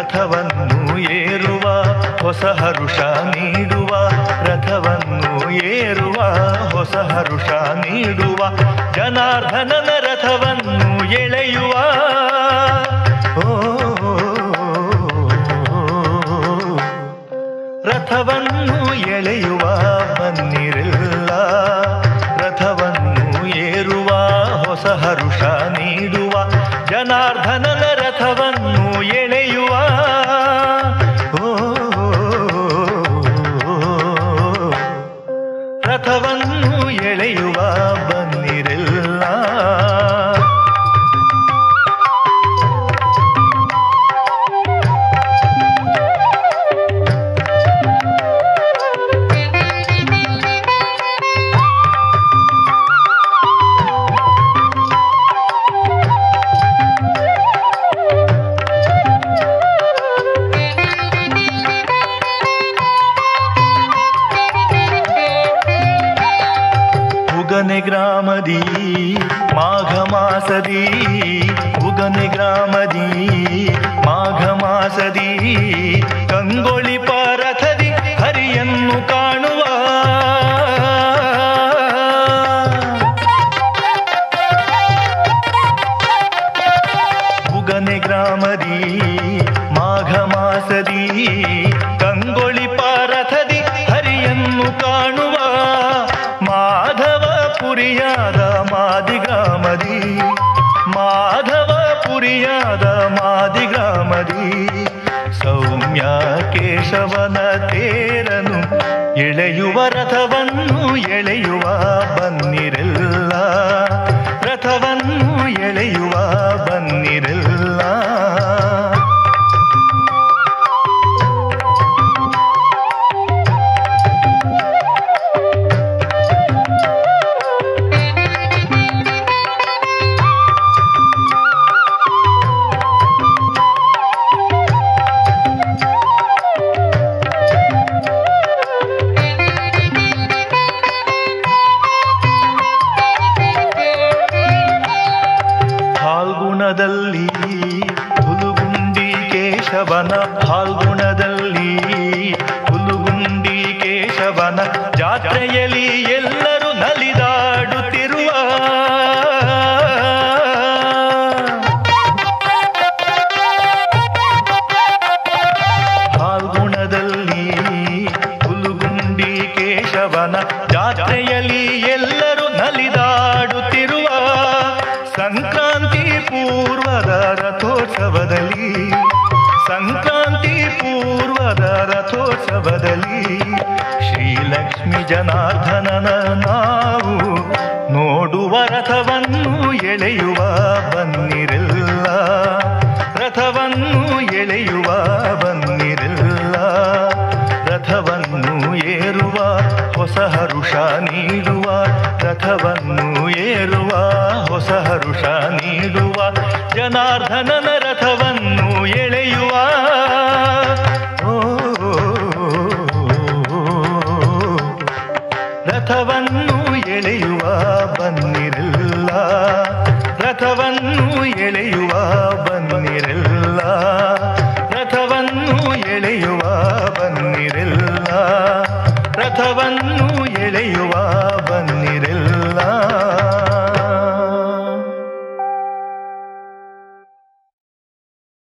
ರಥವನ್ನು ಏರುವ ಹೊಸ ಹರುಷ ನೀಡುವ ರಥವನ್ನು ಏರುವ ಹೊಸ ಹರುಷ ನೀಡುವ ಜನಾರ್ದನನ ರಥವನ್ನು ಎಳೆಯುವ ಓ ರಥವನ್ನು ಎಳೆಯುವ ಬನ್ನಿರಲ್ಲ ರಥವನ್ನು ಏರುವ ಹೊಸ ಹರುಷ ನೀಡುವ ಜನಾರ್ದನನ ರಥವನ್ನು ಎಳೆಯುವ ಓ ರಥವನ್ನು ಎಳೆಯುವ ಬನ್ನಿರಲ್ಲ ಉಗನೆ ಗ್ರಾಮದಿ ಮಾಘ ಮಾಸದಿ ಉಗನೆ ಗ್ರಾಮದಿ ಮಾಘ ಮಾಸದಿ ಕಂಗೊಳಿ ಪರಥದಿ ಹರಿಯನ್ನು ಕಾಣುವ ಉಗನೆ ಗ್ರಾಮದಿ ಮಾಘ ಮಾಸದಿ ಕಂಗೊಳಿ ಪಾರಥದಿ ಹರಿಯನ್ನು ಕಾಣುವ ಮಾಧವ ಪುರಿಯಾದ ಮಾದಿಗ್ರಾಮದಿ ಮಾಧವ ಪುರಿಯಾದ ಮಾದಿಗ್ರಾಮದಿ ಸೌಮ್ಯ ಕೇಶವನ ತೇರನು ಎಳೆಯುವ ರಥವನ್ನು ಎಳೆಯುವ ಬನ್ನಿರಲ್ಲ ರಥವನ್ನು ಎಳೆಯುವ ಬನ್ನಿರಲ್ಲ ಫಾಲ್ಗುಣದಲ್ಲಿ ಹುಲುಗುಂಡಿ ಕೇಶವನ ಫಾಲ್ಗುಣದಲ್ಲಿ ಹುಲುಗುಂಡಿ ಕೇಶವನ ಜಾತ್ರೆಯಲ್ಲಿ ಎಲ್ಲರೂ ನಲಿದಾಡುತ್ತಿರುವ ಫಾಲ್ಗುಣದಲ್ಲಿ ಹುಲುಗುಂಡಿ ಕೇಶವನ ಜಾತ್ರೆಯಲ್ಲಿ ಎಲ್ಲರೂ ನಲಿದಾಡುತ್ತಿರುವ ಸಂಕ್ರಾಂತಿ ಪೂರ್ವದ ರಥೋತ್ಸವದಲ್ಲಿ ಸಂಕ್ರಾಂತಿ ಪೂರ್ವದ ರಥೋತ್ಸವದಲ್ಲಿ ಶ್ರೀಲಕ್ಷ್ಮಿ ಜನಾರ್ದನನ ನಾವು ನೋಡುವ ರಥವನ್ನು ಎಳೆಯುವ ಬನ್ನಿರಲ್ಲ ರಥವನ್ನು ಎಳೆಯುವ ಬನ್ನಿರಲ್ಲ ರಥವನ್ನು ಏರುವ ಹೊಸ ಹರುಷ ನೀಡುವ ರಥವನ್ನು ಏರುವ ಹೊಸ ಹರುಷ ನೀಡುವ ಜನಾರ್ದನನ ರಥವನ್ನು ಎಳೆಯುವ ಓ ರಥವನ್ನು ಎಳೆಯುವ ಬನ್ನಿರಲ್ಲ ರಥವನ್ನು ಎಳೆಯುವ ಬನ್ನಿರಲ್ಲ